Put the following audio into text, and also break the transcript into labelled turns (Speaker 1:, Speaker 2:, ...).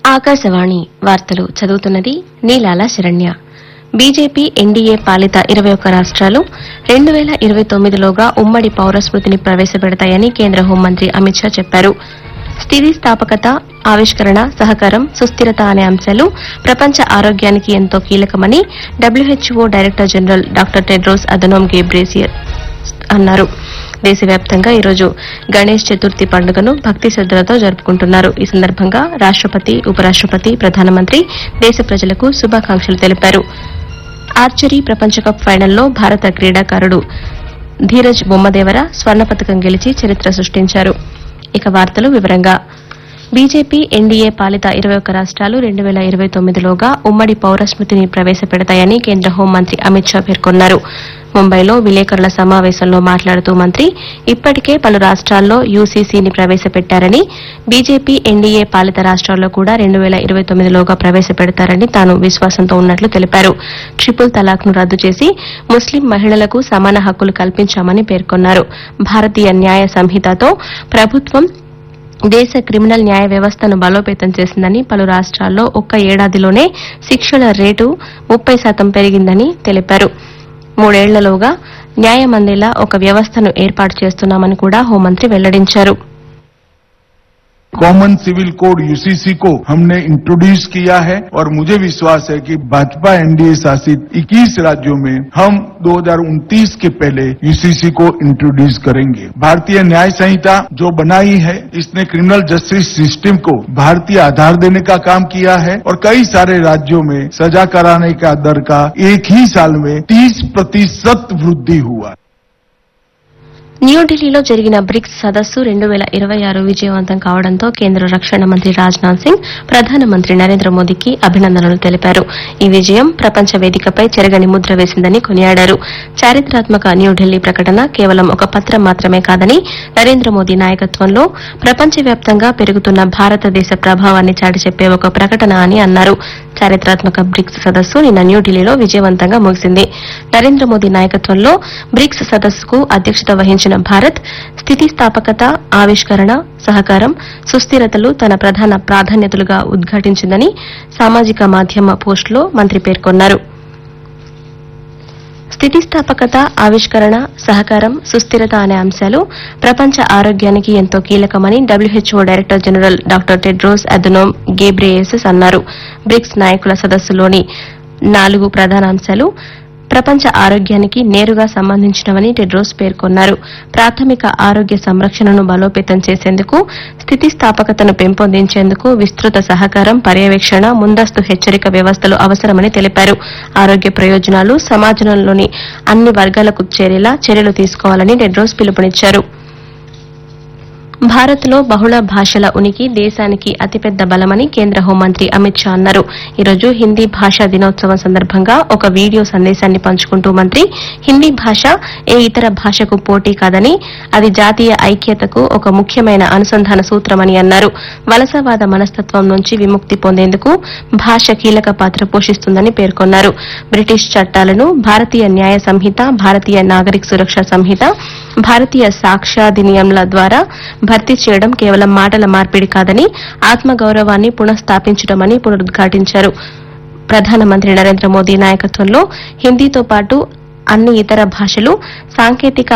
Speaker 1: ఆకాశవాణి వార్తలు చదువుతున్నది నీలాల శరణ్య బీజేపీ ఎన్డీఏ పాలిత ఇరవై ఒక్క రాష్ట్రాలు రెండు వేల ఇరవై తొమ్మిదిలోగా ఉమ్మడి పౌరస్మృతిని ప్రవేశపెడతాయని కేంద్ర హోంమంత్రి అమిత్ షా చెప్పారు స్థితిస్థాపకత ఆవిష్కరణ సహకారం సుస్థిరత అనే అంశాలు ప్రపంచ ఆరోగ్యానికి ఎంతో కీలకమని WHO director general doctor Tedros Adhanom Ghebreyesus అన్నారు దేశవ్యాప్తంగా ఈరోజు గణేష్ చతుర్థి పండుగను భక్తి శ్రద్దలతో జరుపుకుంటున్నారు ఈ సందర్భంగా రాష్టపతి ఉపరాష్టపతి ప్రధానమంత్రి దేశ ప్రజలకు శుభాకాంక్షలు తెలిపారు ఆర్చరీ ప్రపంచ కప్ ఫైనల్లో భారత క్రీడాకారుడు ధీరజ్ బొమ్మదేవర స్వర్ణ పతకం గెలిచి చరిత్ర సృష్టించారు ఇక వార్తలు వివరంగా బీజేపీ ఎన్డీఏ పాలిత ఇరవై ఒక్క రాష్ట్రాలు రెండు వేల ఇరవై తొమ్మిదిలోగా ఉమ్మడి పౌరస్మృతిని ప్రవేశపెడతాయని కేంద్ర హోంమంత్రి అమిత్ షా పేర్కొన్నారు ముంబైలో విలేకరుల సమావేశంలో మాట్లాడుతూ మంత్రి ఇప్పటికే పలు రాష్ట్రాల్లో యూసీసీని ప్రవేశపెట్టారని బీజేపీ ఎన్డీఏ పాలిత రాష్ట్రాల్లో కూడా రెండు వేల ఇరవై తొమ్మిదిలోగా ప్రవేశపెడతారని తాను విశ్వాసంతో ఉన్నట్లు తెలిపారు ట్రిపుల్ తలాక్ను రద్దు చేసి ముస్లిం మహిళలకు సమాన హక్కులు కల్పించామని పేర్కొన్నారు భారతీయ న్యాయ సంహితతో ప్రభుత్వం దేశ క్రిమినల్ న్యాయ వ్యవస్థను బలోపేతం చేసిందని పలు రాష్ట్రాల్లో ఒక్క ఏడాదిలోనే శిక్షల రేటు ముప్పై శాతం పెరిగిందని తెలిపారు మూడేళ్లలోగా న్యాయం అందేలా ఒక వ్యవస్థను ఏర్పాటు చేస్తున్నామని కూడా హోంమంత్రి వెల్లడించారు
Speaker 2: कॉमन सिविल कोड यूसीसी को हमने इंट्रोड्यूस किया है और मुझे विश्वास है कि भाजपा एनडीए शासित 21 राज्यों में हम 2029 के पहले यूसीसी को इंट्रोड्यूस करेंगे भारतीय न्याय संहिता जो बनाई है इसने क्रिमिनल जस्टिस सिस्टम को भारतीय आधार देने का काम किया है और कई सारे राज्यों में सजा कराने का दर का एक ही साल में 30 प्रतिशत वृद्धि हुआ
Speaker 1: న్యూఢిల్లీలో జరిగిన బ్రిక్స్ సదస్సు రెండు వేల ఇరవై ఆరు విజయవంతం కావడంతో కేంద్ర రక్షణ మంత్రి రాజ్నాథ్ సింగ్ ప్రధానమంత్రి నరేంద్ర మోదీకి అభినందనలు తెలిపారు ఈ విజయం ప్రపంచ వేదికపై చెరగని ముద్ర వేసిందని కొనియాడారు చారిత్రాత్మక న్యూఢిల్లీ ప్రకటన కేవలం ఒక పత్రం మాత్రమే కాదని నరేంద్ర మోదీ నాయకత్వంలో ప్రపంచవ్యాప్తంగా పెరుగుతున్న భారతదేశ ప్రభావాన్ని చాటి చెప్పే ఒక ప్రకటన అని అన్నారు చారిత్రాత్మక బ్రిక్స్ సదస్సు నిన్న న్యూఢిల్లీలో విజయవంతంగా ముగిసింది నరేంద్ర మోదీ నాయకత్వంలో బ్రిక్స్ సదస్సుకు అధ్యక్షత వహించిన భారత్ స్థితిస్థాపకత ఆవిష్కరణ సహకారం సుస్థిరతలు తన ప్రధాన ప్రాధాన్యతలుగా ఉద్ఘాటించిందని సామాజిక మాధ్యమ పోస్టులో మంత్రి పేర్కొన్నారు స్థితిస్థాపకత ఆవిష్కరణ సహకారం సుస్థిరత అనే అంశాలు ప్రపంచ ఆరోగ్యానికి ఎంతో కీలకమని WHO director general doctor Tedros Adhanom Ghebreyesus అన్నారు బ్రిక్స్ నాయకుల సదస్సులోని నాలుగు ప్రధాన అంశాలు ప్రపంచ ఆరోగ్యానికి నేరుగా సంబంధించినవని టెడ్రోస్ పేర్కొన్నారు ప్రాథమిక ఆరోగ్య సంరక్షణను బలోపేతం చేసేందుకు స్థితిస్థాపకతను పెంపొందించేందుకు విస్తృత సహకారం పర్యవేక్షణ ముందస్తు హెచ్చరిక వ్యవస్థలు అవసరమని తెలిపారు ఆరోగ్య ప్రయోజనాలు సమాజంలోని అన్ని వర్గాలకు చేరేలా చర్యలు తీసుకోవాలని టెడ్రోస్ పిలుపునిచ్చారు భారత్లో బహుళ భాషల ఉనికి దేశానికి అతిపెద్ద బలమని కేంద్ర హోంమంత్రి అమిత్ షా అన్నారు ఈరోజు హిందీ భాషా దినోత్సవం సందర్భంగా ఒక వీడియో సందేశాన్ని పంచుకుంటూ మంత్రి హిందీ భాష ఏ ఇతర భాషకు పోటీ కాదని అది జాతీయ ఐక్యతకు ఒక ముఖ్యమైన అనుసంధాన సూత్రమని అన్నారు వలసవాద మనస్తత్వం నుంచి విముక్తి పొందేందుకు భాష కీలక పాత్ర పోషిస్తుందని పేర్కొన్నారు బ్రిటిష్ చట్టాలను భారతీయ న్యాయ సంహిత భారతీయ నాగరిక సురక్ష సంహిత భారతీయ సాక్ష్యాధినియంల ద్వారా భర్తీ చేయడం కేవలం మాటల మార్పిడి కాదని ఆత్మగౌరవాన్ని పునఃస్థాపించడమని పునరుద్ఘాటించారు ప్రధానమంత్రి నరేంద్ర మోదీ నాయకత్వంలో హిందీతో పాటు అన్ని ఇతర భాషలు సాంకేతిక